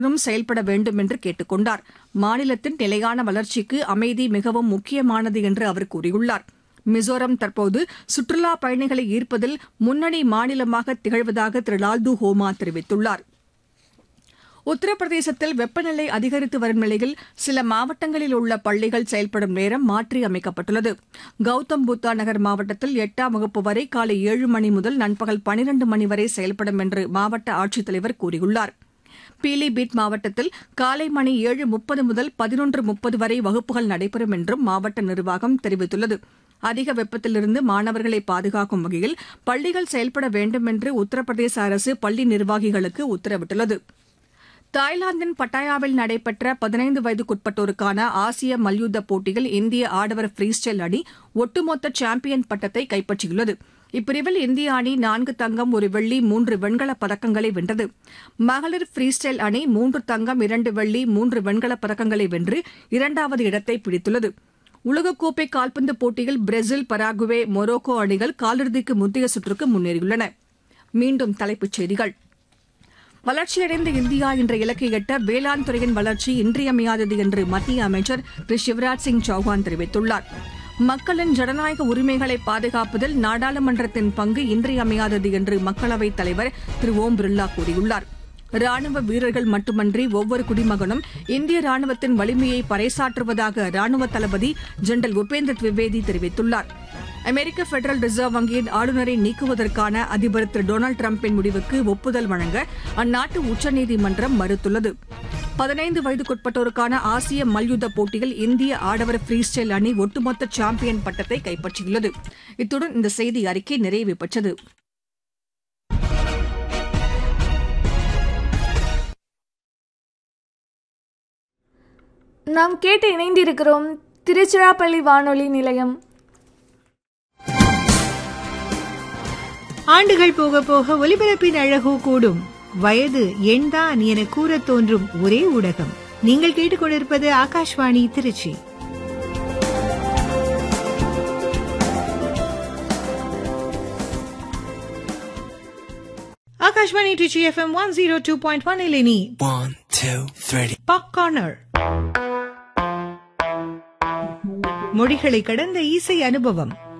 அனைவரும் செயல்பட வேண்டும் என்று கேட்டுக் கொண்டார் மாநிலத்தின் நிலையான வளர்ச்சிக்கு அமைதி மிகவும் முக்கியமானது என்று அவர் கூறியுள்ளார் மிசோரம் தற்போது சுற்றுலா பயணிகளை ஈர்ப்பதில் முன்னணி மாநிலமாக திகழ்வதாக திரு லால்து ஹோமா தெரிவித்துள்ளார் உத்தரப்பிரதேசத்தில் வெப்பநிலை அதிகரித்து வரும் நிலையில் சில மாவட்டங்களில் உள்ள பள்ளிகள் செயல்படும் நேரம் மாற்றி அமைக்கப்பட்டுள்ளது கௌதம் புத்தா நகர் மாவட்டத்தில் எட்டாம் வகுப்பு வரை காலை ஏழு மணி முதல் நண்பகல் பனிரண்டு மணி வரை செயல்படும் என்று மாவட்ட ஆட்சித்தலைவர் கூறியுள்ளார் பீலிபீட் மாவட்டத்தில் காலை மணி ஏழு முப்பது முதல் பதினொன்று முப்பது வரை வகுப்புகள் நடைபெறும் என்றும் மாவட்ட நிர்வாகம் தெரிவித்துள்ளது அதிக வெப்பத்திலிருந்து மாணவர்களை பாதுகாக்கும் வகையில் பள்ளிகள் செயல்பட வேண்டும் என்று உத்தரப்பிரதேச அரசு பள்ளி நிர்வாகிகளுக்கு உத்தரவிட்டுள்ளது தாய்லாந்தின் பட்டாயாவில் நடைபெற்ற பதினைந்து வயதுக்குட்பட்டோருக்கான ஆசிய மல்யுத்த போட்டியில் இந்திய ஆடவர் ஃப்ரீ ஸ்டைல் அணி ஒட்டுமொத்த சாம்பியன் பட்டத்தை கைப்பற்றியுள்ளது இப்பிரிவில் இந்திய அணி நான்கு தங்கம் ஒரு வெள்ளி மூன்று வெண்கலப் பதக்கங்களை வென்றது மகளிர் ஃப்ரீ ஸ்டைல் அணி மூன்று தங்கம் இரண்டு வெள்ளி மூன்று வெண்கலப் பதக்கங்களை வென்று இரண்டாவது இடத்தை பிடித்துள்ளது உலகக்கோப்பை கால்பந்து போட்டியில் பிரேசில் பராகுவே மொரோக்கோ அணிகள் காலிறுதிக்கு முந்தைய சுற்றுக்கு முன்னேறியுள்ளன மீண்டும் தலைப்புச் செய்திகள் வளர்ச்சியடைந்த இந்தியா என்ற இலக்கை எட்ட வேளாண் துறையின் வளர்ச்சி இன்றியமையாதது என்று மத்திய அமைச்சர் திரு சிவராஜ் சிங் சௌஹான் தெரிவித்துள்ளார் மக்களின் ஜனநாயக உரிமைகளை பாதுகாப்பதில் நாடாளுமன்றத்தின் பங்கு இன்றியமையாதது என்று மக்களவைத் தலைவர் திரு ஓம் பிர்லா கூறியுள்ளார் ராணுவ வீரர்கள் மட்டுமன்றி ஒவ்வொரு குடிமகனும் இந்திய ராணுவத்தின் வலிமையை பறைசாற்றுவதாக ராணுவ தளபதி ஜெனரல் உபேந்திர திவிவேதி தெரிவித்துள்ளார் அமெரிக்க பெடரல் ரிசர்வ் வங்கியின் ஆளுநரை நீக்குவதற்கான அதிபர் திரு டொனால்டு டிரம்பின் முடிவுக்கு ஒப்புதல் வழங்க அந்நாட்டு உச்சநீதிமன்றம் மறுத்துள்ளது பதினைந்து வயதுக்குட்பட்டோருக்கான ஆசிய மல்யுத்த போட்டியில் இந்திய ஆடவர் ஃப்ரீ ஸ்டைல் அணி ஒட்டுமொத்த சாம்பியன் பட்டத்தை கைப்பற்றியுள்ளது இத்துடன் இந்த செய்தி அறிக்கை நிறைவு பெற்றது நாம் கேட்டு இணைந்திருக்கிறோம் திருச்சிராப்பள்ளி வானொலி நிலையம் ஆண்டுகள் போக போக ஒலிபரப்பின் அழகோ கூடும் வயது எண்தான் என கூறத் தோன்றும் ஒரே ஊடகம் நீங்கள் கேட்டுக்கொண்டிருப்பது Akashvani Tiruchi Akashvani Tiruchi FM one zero two point one இலினி One, two, three. Pop corner மொழிகளை கடந்த இசை அனுபவம்